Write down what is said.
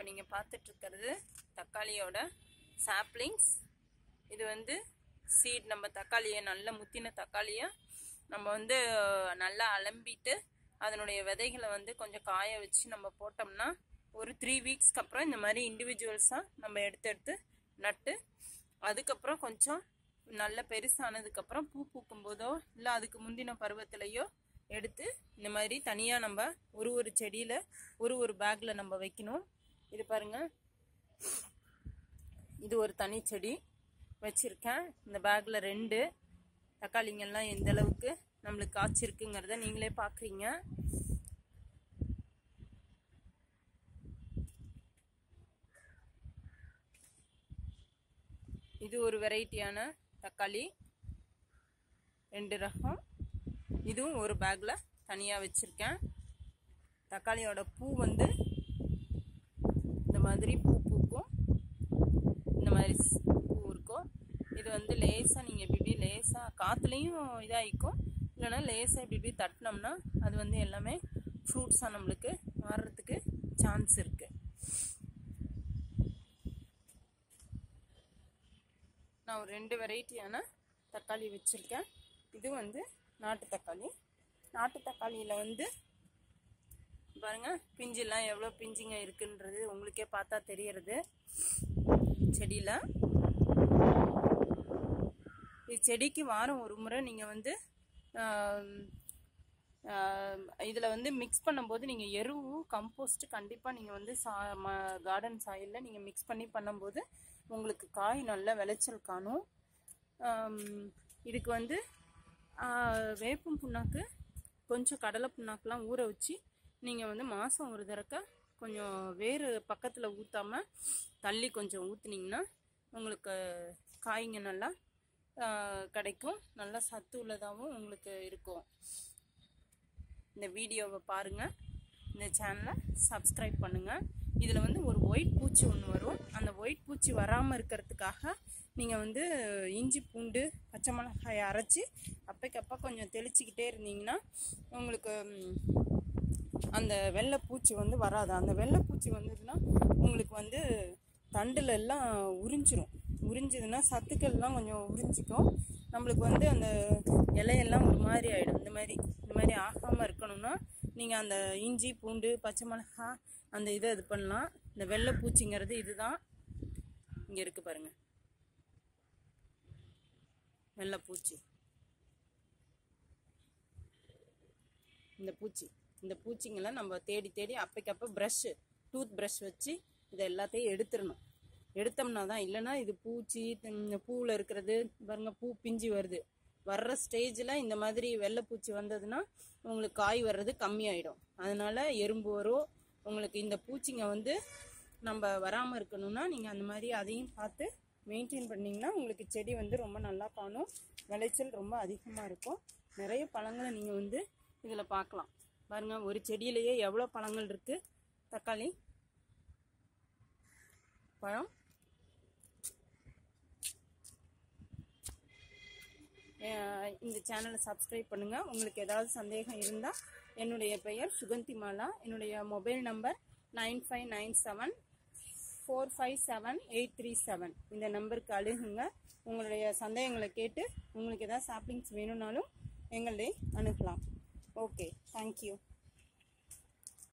நீங்கள் பார்த்துட்ருக்கிறது தக்காளியோட சாப்ளிங்ஸ் இது வந்து சீட் நம்ம தக்காளியை நல்ல முத்தின தக்காளியை நம்ம வந்து நல்லா அலம்பிட்டு அதனுடைய விதைகளை வந்து கொஞ்சம் காய வச்சு நம்ம போட்டோம்னா ஒரு த்ரீ வீக்ஸ்க்கு அப்புறம் இந்த மாதிரி இண்டிவிஜுவல்ஸாக நம்ம எடுத்து எடுத்து நட்டு அதுக்கப்புறம் கொஞ்சம் நல்ல பெருசானதுக்கப்புறம் பூ பூக்கும் போதோ இல்லை அதுக்கு முந்தின பருவத்திலையோ எடுத்து இந்த மாதிரி தனியாக நம்ம ஒரு ஒரு செடியில் ஒரு ஒரு பேக்கில் நம்ம வைக்கணும் இது பாருங்க இது ஒரு தனி செடி வச்சுருக்கேன் இந்த பேக்கில் ரெண்டு தக்காளிங்கெல்லாம் எந்த அளவுக்கு நம்மளுக்கு காய்ச்சிருக்குங்கிறத நீங்களே பார்க்குறீங்க இது ஒரு வெரைட்டியான தக்காளி ரெண்டு ரகம் இதுவும் ஒரு பேக்கில் தனியாக வச்சுருக்கேன் தக்காளியோட பூ வந்து இந்த மாதிரி பூ பூக்கும் இந்த மாதிரி ஸ்- பூ இருக்கும் இது வந்து லேசாக நீங்கள் இப்படி இப்படி லேசாக காற்றுலேயும் இதாகிக்கும் இல்லைன்னா லேசாக இப்படி இப்படி தட்டினோம்னா அது வந்து எல்லாமே ஃப்ரூட்ஸாக நம்மளுக்கு மாறுறதுக்கு சான்ஸ் இருக்குது நான் ஒரு ரெண்டு வெரைட்டியான தக்காளி வச்சுருக்கேன் இது வந்து நாட்டு தக்காளி நாட்டு தக்காளியில் வந்து பாருங்க பிஞ்செல்லாம் எவ்வளோ பிஞ்சுங்க இருக்குன்றது உங்களுக்கே பார்த்தா தெரியறது செடியில் இது செடிக்கு வாரம் ஒரு முறை நீங்கள் வந்து இதில் வந்து மிக்ஸ் பண்ணும்போது நீங்கள் எருவு கம்போஸ்ட் கண்டிப்பாக நீங்கள் வந்து சா கார்டன் சாயிலில் நீங்கள் மிக்ஸ் பண்ணி பண்ணும்போது உங்களுக்கு காய் நல்ல விளைச்சல் காணும் ஆம், இதுக்கு வந்து ஆ, வேப்பம் புண்ணாக்கு கொஞ்சம் கடலை புண்ணாக்குலாம் ஊற வச்சு நீங்கள் வந்து மாதம் ஒரு தடக்க கொஞ்சம் வேறு பக்கத்தில் ஊற்றாம தள்ளி கொஞ்சம் ஊற்றுனீங்கன்னா உங்களுக்கு காய்ங்க நல்லா ஆ, கிடைக்கும் நல்லா சத்து உள்ளதாகவும் உங்களுக்கு இருக்கும் இந்த வீடியோவை பாருங்கள் இந்த சேனலை சப்ஸ்கிரைப் பண்ணுங்கள் இதில் வந்து ஒரு ஒயிட் பூச்சி ஒன்று வரும் அந்த ஒயிட் பூச்சி வராமல் இருக்கிறதுக்காக நீங்கள் வந்து இஞ்சி பூண்டு பச்சை மிளகாயை அரைச்சி அப்பைக்கப்போ கொஞ்சம் தெளிச்சிக்கிட்டே இருந்தீங்கன்னா உங்களுக்கு ம், அந்த வெள்ளை பூச்சி வந்து வராது அந்த வெள்ளை பூச்சி வந்ததுன்னா உங்களுக்கு வந்து தண்டுல எல்லாம் உறிஞ்சிரும் உறிஞ்சதுன்னா சத்துக்கள்லாம் கொஞ்சம் உறிஞ்சிக்கும் நம்மளுக்கு வந்து அந்த இலையெல்லாம் ஒரு மாதிரி ஆகிடும் இந்த மாதிரி இந்த மாதிரி ஆகாமல் இருக்கணும்னா நீங்கள் அந்த இஞ்சி பூண்டு பச்சை மிளகா அந்த இதை இது பண்ணலாம் இந்த வெள்ளை பூச்சிங்கிறது இதுதான் இங்கே இருக்கு பாருங்க வெள்ளை பூச்சி இந்த பூச்சி இந்த பூச்சிங்கெல்லாம் நம்ம தேடி தேடி அப்பைக்கப்போ ப்ரஷ்ஷு டூத் ப்ரஷ் வச்சு இதை எல்லாத்தையும் எடுத்துடணும் எடுத்தோம்னா தான் இல்லைன்னா இது பூச்சி இந்த பூவில் இருக்கிறது பாருங்க பூ பிஞ்சு வருது வர்ற ஸ்டேஜில் இந்த மாதிரி வெள்ளைப்பூச்சி வந்ததுன்னா உங்களுக்கு காய் வர்றது கம்மியாயிடும் அதனால எறும்பு வரும் உங்களுக்கு இந்த பூச்சிங்க வந்து நம்ம வராமல் இருக்கணும்னா நீங்கள் அந்த மாதிரி அதையும் பார்த்து மெயின்டைன் பண்ணிங்கன்னா உங்களுக்கு செடி வந்து ரொம்ப நல்லா காணும் விளைச்சல் ரொம்ப அதிகமாக இருக்கும் நிறைய பழங்களை நீங்கள் வந்து இதில் பார்க்கலாம் பாருங்க ஒரு செடியிலேயே எவ்வளோ பழங்கள் இருக்குது தக்காளி பழம் அஹ் இந்த சேனலை சப்ஸ்கிரைப் பண்ணுங்கள் உங்களுக்கு ஏதாவது சந்தேகம் இருந்தால் என்னுடைய பெயர் சுகந்தி மாலா என்னுடைய mobile number nine five nine seven four five seven eight three seven இந்த நம்பருக்கு அணுகுங்க உங்களுடைய சந்தேகங்களை கேட்டு உங்களுக்கு ஏதாவது சாப்ளிங்ஸ் வேணும்னாலும் எங்களை அணுகலாம் ஓகே தேங்க்யூ